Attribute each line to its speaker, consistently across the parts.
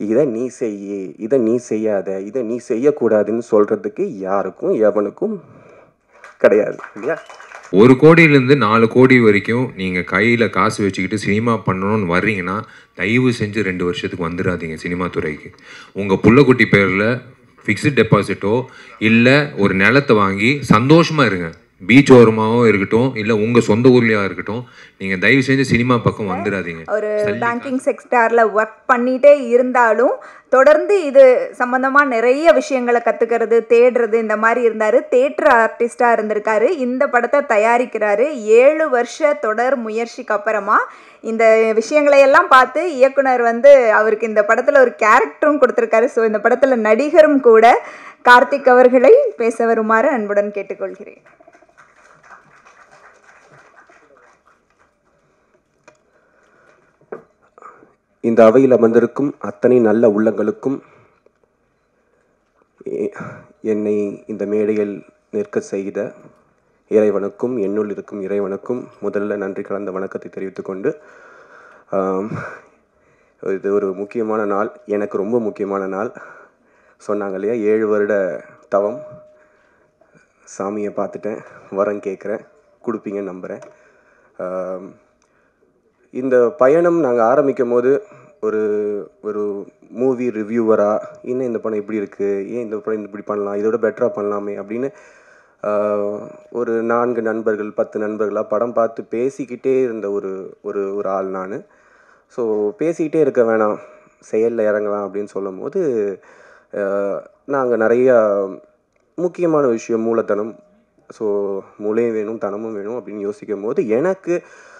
Speaker 1: இதை நீ செய்யி இதை நீ செய்யாத இதை நீ செய்யக்கூடாதுன்னு சொல்கிறதுக்கு யாருக்கும் எவனுக்கும் கிடையாது இல்லையா
Speaker 2: ஒரு கோடியிலேருந்து நாலு கோடி வரைக்கும் நீங்கள் கையில் காசு வச்சுக்கிட்டு சினிமா பண்ணணும்னு வர்றீங்கன்னா தயவு செஞ்சு ரெண்டு வருஷத்துக்கு வந்துடாதீங்க சினிமா துறைக்கு உங்கள் புள்ளக்குட்டி பேரில் ஃபிக்ஸ்ட் டெபாசிட்டோ இல்லை ஒரு நிலத்தை வாங்கி சந்தோஷமாக இருங்க பீச் ஓரமாகவும் இருக்கட்டும் இல்லை உங்கள் சொந்த ஊர்லேயா இருக்கட்டும் நீங்கள் தயவு செஞ்சு சினிமா பக்கம் வந்துடாதீங்க
Speaker 3: ஒரு பேங்கிங் செக்டாரில் ஒர்க் பண்ணிகிட்டே இருந்தாலும் தொடர்ந்து இது சம்மந்தமாக நிறைய விஷயங்களை கற்றுக்கிறது தேடுறது இந்த மாதிரி இருந்தார் தேட்டர் ஆர்டிஸ்டாக இருந்திருக்காரு இந்த படத்தை தயாரிக்கிறாரு ஏழு வருஷ தொடர் முயற்சிக்கு அப்புறமா இந்த விஷயங்களை எல்லாம் பார்த்து இயக்குனர் வந்து அவருக்கு இந்த படத்தில் ஒரு கேரக்டரும் கொடுத்துருக்காரு ஸோ இந்த படத்தில் நடிகரும் கூட கார்த்திக் அவர்களை பேச வருமாறு அன்புடன் கேட்டுக்கொள்கிறேன்
Speaker 1: இந்த அவையில் அமர்ந்திருக்கும் அத்தனை நல்ல உள்ளங்களுக்கும் எ- என்னை இந்த மேடையில் நிற்க செய்த இறைவனுக்கும் என்னுள் இருக்கும் இறைவனுக்கும் முதல்ல நன்றி கலந்த வணக்கத்தை தெரிவித்துக்கொண்டு ஆம், இது ஒரு முக்கியமான நாள் எனக்கு ரொம்ப முக்கியமான நாள் சொன்னாங்க இல்லையா ஏழு வருட தவம் சாமியை பார்த்துட்டேன் வரம் கேட்குறேன் கொடுப்பீங்கன்னு நம்புகிறேன் ஆம், இந்த பயணம் நாங்கள் ஆரம்பிக்கும் போது ஒரு ஒரு மூவி ரிவ்யூவராக இன்னும் இந்த படம் இப்படி இருக்குது ஏன் இந்த படம் இப்படி பண்ணலாம் இதோட பெட்டராக பண்ணலாமே அப்படின்னு ஆஹ், ஒரு நான்கு நண்பர்கள் பத்து நண்பர்களாக படம் பார்த்து பேசிக்கிட்டே இருந்த ஒரு ஒரு ஒரு ஆள் நான் ஸோ பேசிக்கிட்டே இருக்க வேணாம் செயலில் இறங்கலாம் அப்படின்னு சொல்லும் போது நாங்கள் நிறையா முக்கியமான விஷயம் மூலதனம் ஸோ மூளையும் வேணும் தனமும் வேணும் அப்படின்னு யோசிக்கும் போது எனக்கு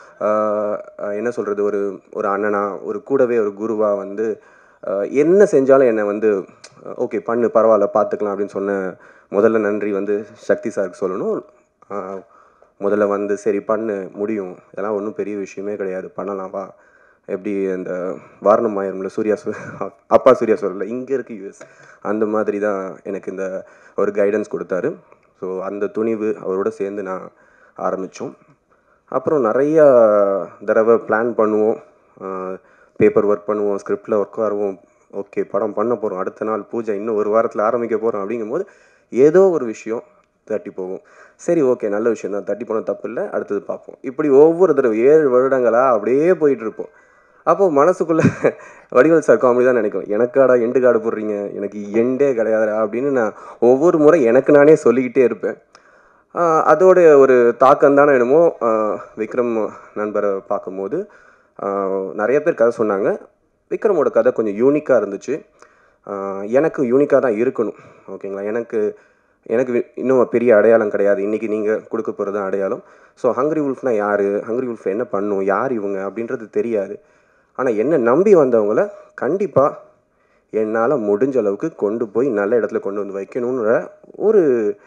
Speaker 1: ஆஹ், ஆஹ், என்ன சொல்கிறது ஒரு ஒரு அண்ணனா ஒரு கூடவே ஒரு குருவாக வந்து ஆஹ், என்ன செஞ்சாலும் என்னை வந்து ஓகே பண்ணு பரவாயில்ல பார்த்துக்கலாம் அப்படின்னு சொன்ன முதல்ல நன்றி வந்து சக்தி சாருக்கு சொல்லணும் ஆஹ், முதல்ல வந்து சரி பண்ணு முடியும் இதெல்லாம் ஒன்றும் பெரிய விஷயமே கிடையாது பண்ணலாம் வா எப்படி அந்த வாரணம் ஆயிரும்ல சூர்யா சொ அப்பா சூர்யா சொல்லல இங்கே இருக்கு யூஎஸ் அந்த மாதிரி தான் எனக்கு இந்த ஒரு கைடன்ஸ் கொடுத்தாரு ஸோ அந்த துணிவு அவரோட சேர்ந்து நான் ஆரம்பித்தோம் அப்புறம் நிறையா தடவை பிளான் பண்ணுவோம் பேப்பர் ஒர்க் பண்ணுவோம் ஸ்கிரிப்டில் ஒர்க் ஆடுவோம் ஓகே படம் பண்ண போகிறோம் அடுத்த நாள் பூஜை இன்னும் ஒரு வாரத்தில் ஆரம்பிக்க போகிறோம் அப்படிங்கும்போது ஏதோ ஒரு விஷயம் தட்டி போகும் சரி ஓகே நல்ல விஷயம் தான் தட்டி போனால் தப்பு இல்லை அடுத்தது பார்ப்போம் இப்படி ஒவ்வொரு தடவை ஏழு வருடங்களாக அப்படியே போயிட்டு இருப்போம் அப்போது மனசுக்குள்ளே வடிவல் சார் காமெடி தான் நினைக்கும் எனக்காடா எண்டு கார்டு போடுறீங்க எனக்கு எண்டே கிடையாதுடா அப்படின்னு நான் ஒவ்வொரு முறை எனக்கு நானே சொல்லிக்கிட்டே இருப்பேன் ஆஹ் அதோட ஒரு தாக்கம் தானே என்னமோ ஆஹ் விக்ரம் நண்பரை பார்க்கும்போது ஆஹ் நிறைய பேர் கதை சொன்னாங்க விக்ரமோட கதை கொஞ்சம் யூனிக்காக இருந்துச்சு ஆஹ் எனக்கு யூனிக்காக தான் இருக்கணும் ஓகேங்களா எனக்கு எனக்கு வி- இன்னும் பெரிய அடையாளம் கிடையாது இன்றைக்கி நீங்கள் கொடுக்க போகிறது தான் அடையாளம் ஸோ ஹங்கரி உல்ஃப்னா யார் ஹங்கரி உல்ஃப் என்ன பண்ணும் யார் இவங்க அப்படின்றது தெரியாது ஆனால் என்ன நம்பி வந்தவங்கள கண்டிப்பாக என்னால் முடிஞ்ச அளவுக்கு கொண்டு போய் நல்ல இடத்துல கொண்டு வந்து வைக்கணுன்ற ஒரு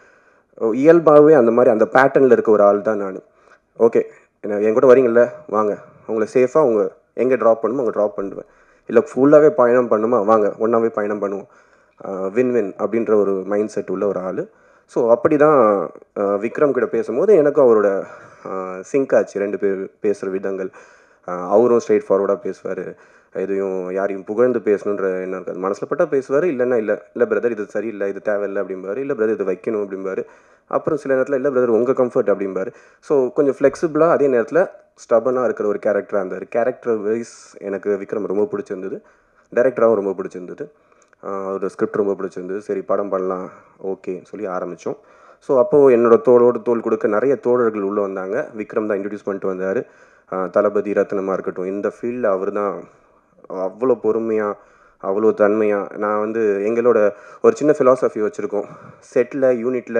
Speaker 1: இயல்பாகவே அந்த மாதிரி அந்த பேட்டர்னில் இருக்க ஒரு ஆள் தான் நான் ஓகே என்ன என் கூட வரீங்கல்ல வாங்க உங்களை சேஃபாக உங்க எங்கே ட்ராப் பண்ணுமோ அங்கே ட்ராப் பண்ணுவேன் இல்லை ஃபுல்லாகவே பயணம் பண்ணுமா வாங்க ஒன்றாவே பயணம் பண்ணுவோம் வின் வின் அப்படின்ற ஒரு மைண்ட் செட் உள்ள ஒரு ஆள் ஸோ அப்படி தான் விக்ரம் கிட்ட பேசும்போது எனக்கும் அவரோட சிங்க் ஆச்சு ரெண்டு பேர் பேசுகிற விதங்கள் ஆஹ் அவரும் ஸ்ட்ரெயிட் ஃபார்வர்டாக பேசுவார் எதையும் யாரையும் புகழ்ந்து பேசணுன்ற என்ன இருக்காது மனசில் பட்டா பேசுவார் இல்லைன்னா இல்லை இல்லை பிரதர் இது சரியில்லை இது தேவையில்லை அப்படிம்பாரு இல்லை பிரதர் இது வைக்கணும் அப்படிம்பாரு அப்புறம் சில நேரத்தில் இல்லை பிரதர் உங்கள் கம்ஃபர்ட் அப்படிம்பாரு ஸோ கொஞ்சம் ஃப்ளெக்சிபிளாக அதே நேரத்தில் ஸ்டபனாக இருக்கிற ஒரு கேரக்டராக இருந்தார் கேரக்டர் வைஸ் எனக்கு விக்ரம் ரொம்ப பிடிச்சிருந்தது டைரக்டராகவும் ரொம்ப பிடிச்சிருந்தது ஆஹ் ஒரு ஸ்கிரிப்ட் ரொம்ப பிடிச்சிருந்தது சரி படம் பண்ணலாம் ஓகே சொல்லி ஆரம்பித்தோம் ஸோ அப்போது என்னோட தோளோடு தோள் கொடுக்க நிறைய தோழர்கள் உள்ளே வந்தாங்க விக்ரம் தான் இன்ட்ரடியூஸ் பண்ணிட்டு வந்தார் தளபதி ரத்னமாக இருக்கட்டும் இந்த ஃபீல்டில் அவர் தான் அவ்வளோ பொறுமையாக அவ்வளோ தன்மையாக நான் வந்து எங்களோட ஒரு சின்ன ஃபிலாசபி வச்சுருக்கோம் செட்டில் யூனிட்டில்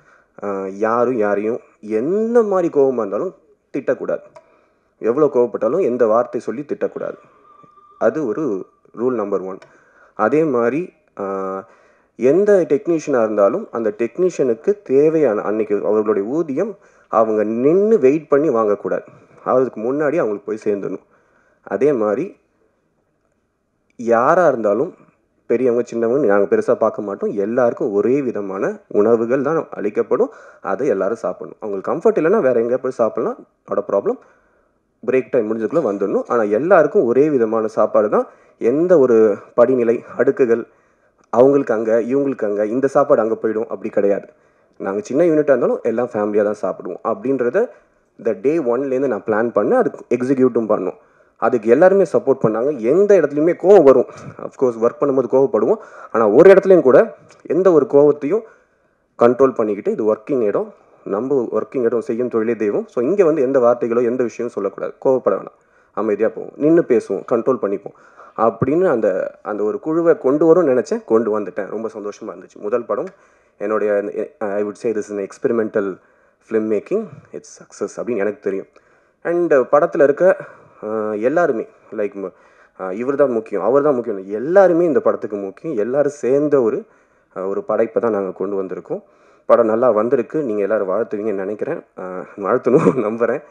Speaker 1: யாரும் யாரையும் எந்த மாதிரி கோபமாக இருந்தாலும் திட்டக்கூடாது எவ்வளோ கோவப்பட்டாலும் எந்த வார்த்தை சொல்லி திட்டக்கூடாது அது ஒரு ரூல் நம்பர் ஒன் அதே மாதிரி ஆஹ், எந்த டெக்னீஷியனாக இருந்தாலும் அந்த டெக்னீஷியனுக்கு தேவையான அன்னைக்கு அவர்களுடைய ஊதியம் அவங்க நின்று வெயிட் பண்ணி வாங்கக்கூடாது அதுக்கு முன்னாடி அவங்களுக்கு போய் சேர்ந்துடணும் அதே மாதிரி யாராக இருந்தாலும் பெரியவங்க சின்னவங்க நாங்கள் பெருசாக பார்க்க மாட்டோம் எல்லாருக்கும் ஒரே விதமான உணவுகள் தான் அளிக்கப்படும் அதை எல்லாரும் சாப்பிடணும் அவங்களுக்கு கம்ஃபர்ட் இல்லைன்னா வேறு எங்கே போய் சாப்பிட்லாம் நோட ப்ராப்ளம் பிரேக் டைம் முடிஞ்சதுக்குள்ளே வந்துடணும் ஆனால் எல்லாருக்கும் ஒரே விதமான சாப்பாடு தான் எந்த ஒரு படிநிலை அடுக்குகள் அவங்களுக்கு அங்கே இவங்களுக்கு அங்கே இந்த சாப்பாடு அங்கே போயிடும் அப்படி கிடையாது நாங்கள் சின்ன யூனிட்டாக இருந்தாலும் எல்லாம் ஃபேமிலியாக தான் சாப்பிடுவோம் அப்படின்றத இந்த டே ஒன்லேருந்து நான் பிளான் பண்ணேன் அதுக்கு எக்ஸிக்யூட்டும் பண்ணோம் அதுக்கு எல்லாருமே சப்போர்ட் பண்ணாங்க எந்த இடத்துலையுமே கோவம் வரும் அஃப்கோர்ஸ் ஒர்க் பண்ணும்போது கோவப்படுவோம் ஆனால் ஒரு இடத்துலையும் கூட எந்த ஒரு கோவத்தையும் கண்ட்ரோல் பண்ணிக்கிட்டு இது ஒர்க்கிங் இடம் நம்ம ஒர்க்கிங் இடம் செய்யும் தொழிலே தெய்வம் ஸோ இங்கே வந்து எந்த வார்த்தைகளோ எந்த விஷயமும் சொல்லக்கூடாது கோவப்பட வேணாம் அமைதியாக போவோம் நின்று பேசுவோம் கண்ட்ரோல் பண்ணிப்போம் அப்படின்னு அந்த அந்த ஒரு குழுவை கொண்டு வரும்னு நினச்சேன் கொண்டு வந்துட்டேன் ரொம்ப சந்தோஷமாக இருந்துச்சு முதல் படம் என்னுடைய I would say this in experimental film making it's success அப்படின்னு எனக்கு தெரியும் அண்ட் படத்தில் இருக்க அஹ், எல்லாருமே லைக் இவர் தான் முக்கியம் அவர் தான் முக்கியம் இல்ல. எல்லாருமே இந்த படத்துக்கு முக்கியம் எல்லாரும் சேர்ந்த ஒரு அஹ், ஒரு படைப்பை தான் நாங்கள் கொண்டு வந்திருக்கோம் படம் நல்லா வந்திருக்கு நீங்கள் எல்லோரும் வாழ்த்துவீங்கன்னு நினைக்கிறேன் அஹ், வாழ்த்தணும் நம்புகிறேன்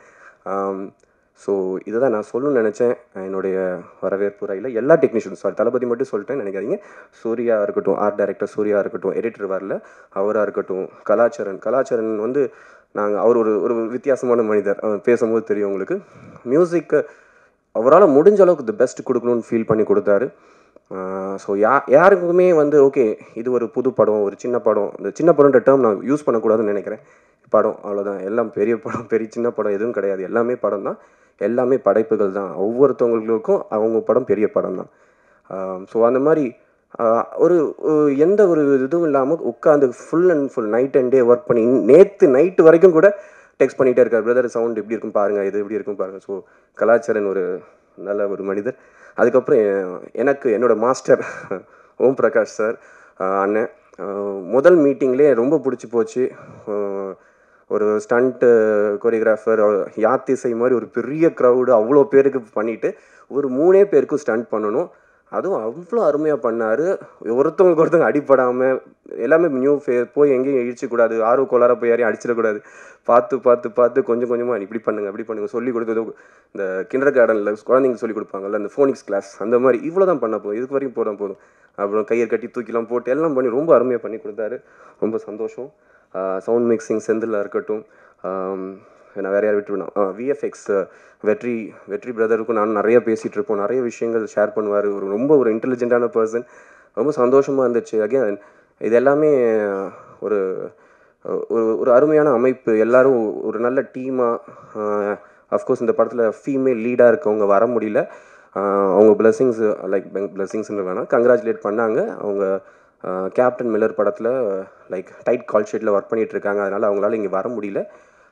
Speaker 1: ஸோ இதை தான் நான் சொல்லணும்னு நினச்சேன் என்னுடைய வரவேற்பு உரையில் எல்லா டெக்னீஷியன்ஸ் சாரி தளபதி மட்டும் சொல்லிட்டேன் நினைக்காதீங்க சூர்யா இருக்கட்டும் ஆர்ட் டைரக்டர் சூர்யா இருக்கட்டும் எடிட்டர் வரல அவராக இருக்கட்டும் கலாச்சரன் கலாச்சரன் வந்து நாங்கள் அவர் ஒரு ஒரு வித்தியாசமான மனிதர் அவர் பேசும்போது தெரியும் உங்களுக்கு மியூசிக்கு அவரால் முடிஞ்ச அளவுக்கு தி பெஸ்ட் கொடுக்கணும்னு ஃபீல் பண்ணி கொடுத்தாரு ஸோ யா யாருக்குமே வந்து ஓகே இது ஒரு புது படம் ஒரு சின்ன படம் இந்த சின்ன படம்ன்ற டேர்ம் நான் யூஸ் பண்ணக்கூடாதுன்னு நினைக்கிறேன் படம் அவ்வளோதான் எல்லாம் பெரிய படம் பெரிய சின்ன படம் எதுவும் கிடையாது எல்லாமே படம் தான் எல்லாமே படைப்புகள் தான் ஒவ்வொருத்தவங்களுக்கும் அவங்க படம் பெரிய படம் தான் ஸோ அந்த மாதிரி ஆஹ், ஒரு ஒரு எந்த ஒரு இதுவும் இல்லாமல் உட்காந்து full and full night and day work பண்ணி நேற்று நைட்டு வரைக்கும் கூட டெக்ஸ்ட் பண்ணிகிட்டே இருக்கார் பிரதர் சவுண்ட் இப்படி இருக்கும் பாருங்கள் இது இப்படி இருக்கும் பாருங்கள் ஸோ கலாச்சாரன் ஒரு நல்ல ஒரு மனிதர் அதுக்கப்புறம் எ- எனக்கு என்னோட மாஸ்டர் ஓம் பிரகாஷ் சார் அண்ணன் ஆஹ், முதல் மீட்டிங்லேயே ரொம்ப பிடிச்சி போச்சு ஆஹ், ஒரு ஸ்டண்ட்டு கொரியோகிராஃபர் யாத்திசை மாதிரி ஒரு பெரிய க்ரௌடு அவ்வளோ பேருக்கு பண்ணிவிட்டு ஒரு மூணே பேருக்கும் ஸ்டண்ட் பண்ணணும் அதுவும் அவ்வளோ அருமையாக பண்ணார் ஒருத்தவங்களுக்கு ஒருத்தவங்க அடிப்படாமல் எல்லாமே நியூ ஃபே போய் எங்கேயும் இழிச்சக்கூடாது ஆர்வ கோளார போய் யாரையும் அடிச்சிடக்கூடாது பார்த்து பார்த்து பார்த்து கொஞ்சம் கொஞ்சமாக இப்படி பண்ணுங்க அப்படி பண்ணுங்க சொல்லி கொடுத்தது இந்த கிண்டர் கார்டனில் குழந்தைங்க சொல்லி கொடுப்பாங்கல்ல அந்த ஃபோனிக்ஸ் கிளாஸ் அந்த மாதிரி இவ்வளோ தான் பண்ண போதும் இதுக்கு வரைக்கும் போதான் போதும் அப்புறம் கையை கட்டி தூக்கிலாம் போட்டு எல்லாம் பண்ணி ரொம்ப அருமையாக பண்ணி கொடுத்தாரு ரொம்ப சந்தோஷம் சவுண்ட் மிக்சிங் செந்தில் இருக்கட்டும் ஆம், நான் வேற யார் விட்டுருவேன் விஎஃப்எக்ஸ் வெற்றி வெற்றி பிரதருக்கும் நான் நிறைய பேசிகிட்டு இருப்போம் நிறைய விஷயங்கள் ஷேர் பண்ணுவார் ஒரு ரொம்ப ஒரு இன்டெலிஜென்ட்டான பர்சன் ரொம்ப சந்தோஷமாக இருந்துச்சு அகைன் இது எல்லாமே ஒரு ஒரு ஒரு அருமையான அமைப்பு எல்லாரும் ஒரு நல்ல டீமாக அஃப்கோர்ஸ் இந்த படத்தில் ஃபீமேல் லீடாக இருக்கவங்க வர முடியல ஆஹ் அவங்க பிளெஸிங்ஸ் லைக் பிளெஸிங்ஸ்னு வேணாம் கங்க்ராச்சுலேட் பண்ணாங்க அவங்க கேப்டன் மில்லர் படத்தில் லைக் டைட் கால் ஷீட்டில் ஒர்க் பண்ணிட்டு இருக்காங்க அதனால் அவங்களால இங்கே வர முடியல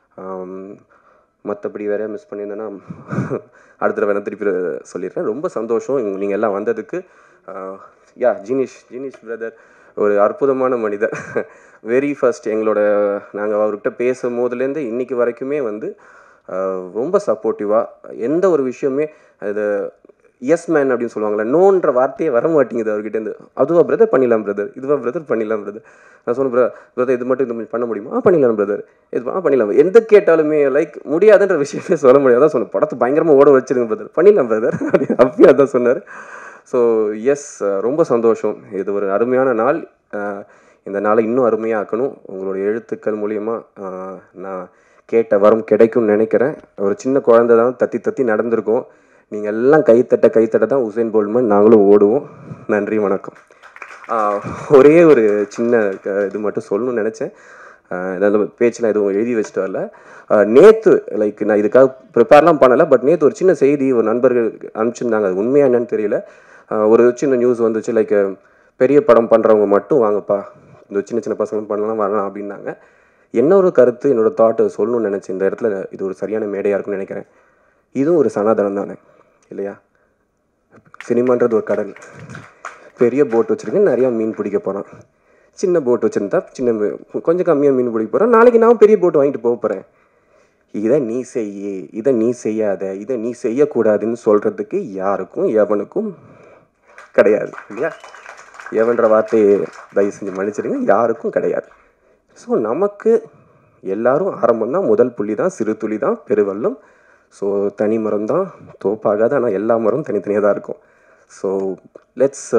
Speaker 1: மற்றபடி வேற மிஸ் பண்ணியிருந்தேன்னா அடுத்த தடவை வேணா திருப்பி சொல்லிடுறேன் ரொம்ப சந்தோஷம் நீங்கள் எல்லாம் வந்ததுக்கு யா ஜினிஷ் ஜினிஷ் பிரதர் ஒரு அற்புதமான மனிதர் வெரி ஃபர்ஸ்ட் எங்களோட நாங்கள் அவர்கிட்ட பேசும் போதுலேருந்து இன்னைக்கு வரைக்குமே வந்து ஆஹ், ரொம்ப சப்போர்ட்டிவாக எந்த ஒரு விஷயமே அது எஸ் மேன் அப்படின்னு சொல்லுவாங்கல்ல நோன்ற வார்த்தையே வர மாட்டேங்குது அவர்கிட்டேருந்து அதுவா பிரதர் பண்ணிடலாம் பிரதர் இதுவா பிரதர் பண்ணிடலாம் பிரதர் நான் சொன்னேன் பிரதர் இது மட்டும் இது மட்டும் பண்ண முடியுமா ஆ பண்ணிடலாம் பிரதர் இது ஆ பண்ணிடலாம் எந்த கேட்டாலுமே லைக் முடியாதுன்ற விஷயமே சொல்ல முடியாது அதான் சொன்னேன் படத்தை பயங்கரமாக ஓட வச்சிருங்க பிரதர் பண்ணிடலாம் பிரதர் அப்படி அப்பயும் அதான் சொன்னார் ஸோ எஸ் ரொம்ப சந்தோஷம் இது ஒரு அருமையான நாள் அஹ், இந்த நாளை இன்னும் அருமையாக ஆக்கணும் உங்களுடைய எழுத்துக்கள் மூலியமா அஹ், நான் கேட்ட வரம் கிடைக்கும்னு நினைக்கிறேன் ஒரு சின்ன குழந்தை தான் தத்தி தத்தி நடந்திருக்கோம் நீங்கள் எல்லாம் கைத்தட்ட கைத்தட்ட தான் உசைன் போல்மன் நாங்களும் ஓடுவோம் நன்றி வணக்கம் ஆஹ், ஒரே ஒரு சின்ன க- இது மட்டும் சொல்லணும்னு நினச்சேன் ஏதாவது பேச்செலாம் எதுவும் எழுதி வச்சுட்டு வரல நேற்று லைக் நான் இதுக்காக ப்ரிப்பேர்லாம் பண்ணலை பட் நேற்று ஒரு சின்ன செய்தி ஒரு நண்பர்கள் அனுப்பிச்சிருந்தாங்க அது உண்மையா என்னன்னு தெரியல ஆஹ், ஒரு சின்ன நியூஸ் வந்துச்சு லைக் பெரிய படம் பண்ணுறவங்க மட்டும் வாங்கப்பா இந்த சின்ன சின்ன பசங்களும் பண்ணலாம் வரலாம் அப்படின்னாங்க என்ன ஒரு கருத்து என்னோட தாட்டை சொல்லணும்னு நினச்சேன் இந்த இடத்துல இது ஒரு சரியான மேடையாக இருக்கும்னு நினைக்கிறேன் இதுவும் ஒரு சனாதனம் தானே இல்லையா சினிமான்றது ஒரு கடல் பெரிய போட் வச்சுருக்கேன் நிறையா மீன் பிடிக்க போகிறான் சின்ன போட் வச்சுருந்தா சின்ன மீ- கொஞ்சம் கம்மியாக மீன் பிடிக்க போகிறேன் நாளைக்கு நான் பெரிய போட் வாங்கிட்டு போக போகிறேன் இதை நீ செய்யி இதை நீ செய்யாத இதை நீ செய்யக்கூடாதுன்னு சொல்கிறதுக்கு யாருக்கும் எவனுக்கும் கிடையாது இல்லையா எவன்ற வார்த்தையை தயவு செஞ்சு மன்னிச்சிடுங்க யாருக்கும் கிடையாது ஸோ நமக்கு எல்லாரும் ஆரம்பம் தான் முதல் புள்ளி தான் சிறு துளி தான் பெருவெள்ளம் ஸோ தனி மரம் தான் தோப்பாகாது ஆனால் எல்லா மரம் தனித்தனியாக தான் இருக்கும் so let's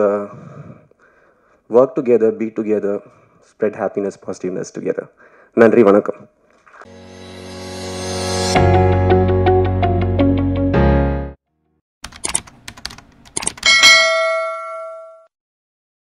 Speaker 1: work together be together spread happiness positiveness together நன்றி வணக்கம்